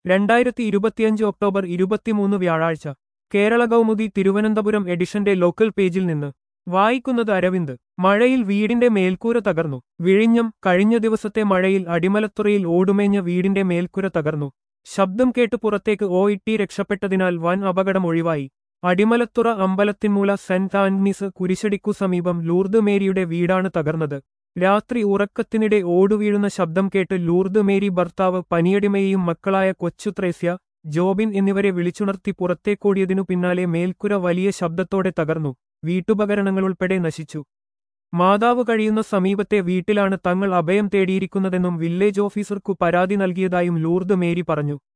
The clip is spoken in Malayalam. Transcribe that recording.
രണ്ടായിരത്തി ഇരുപത്തിയഞ്ച് ഒക്ടോബർ ഇരുപത്തിമൂന്ന് വ്യാഴാഴ്ച കേരള കൗമുദി തിരുവനന്തപുരം എഡിഷന്റെ ലോക്കൽ പേജിൽ നിന്ന് വായിക്കുന്നത് അരവിന്ദ് മഴയിൽ വീടിന്റെ മേൽക്കൂര തകർന്നു വിഴിഞ്ഞം കഴിഞ്ഞ ദിവസത്തെ മഴയിൽ അടിമലത്തുറയിൽ ഓടുമേഞ്ഞ വീടിന്റെ മേൽക്കൂര തകർന്നു ശബ്ദം കേട്ട് പുറത്തേക്ക് ഓ ഇട്ടി രക്ഷപ്പെട്ടതിനാൽ വൻ അപകടം ഒഴിവായി അടിമലത്തുറ അമ്പലത്തിൻമൂല സെന്റ് ആന്റണീസ് കുരിശടിക്കു സമീപം ലൂർദ് മേരിയുടെ വീടാണ് തകർന്നത് രാത്രി ഉറക്കത്തിനിടെ ഓടുവീഴുന്ന ശബ്ദം കേട്ട് ലൂർദ് മേരി ഭർത്താവ് പനിയടിമയെയും മക്കളായ കൊച്ചു ത്രേസ്യ ജോബിൻ എന്നിവരെ വിളിച്ചുണർത്തി പുറത്തേക്കോടിയതിനു പിന്നാലെ മേൽക്കുര വലിയ ശബ്ദത്തോടെ തകർന്നു വീട്ടുപകരണങ്ങളുൾപ്പെടെ നശിച്ചു മാതാവ് കഴിയുന്ന സമീപത്തെ വീട്ടിലാണ് തങ്ങൾ അഭയം തേടിയിരിക്കുന്നതെന്നും വില്ലേജ് ഓഫീസർക്കു പരാതി നൽകിയതായും ലൂർദ് മേരി പറഞ്ഞു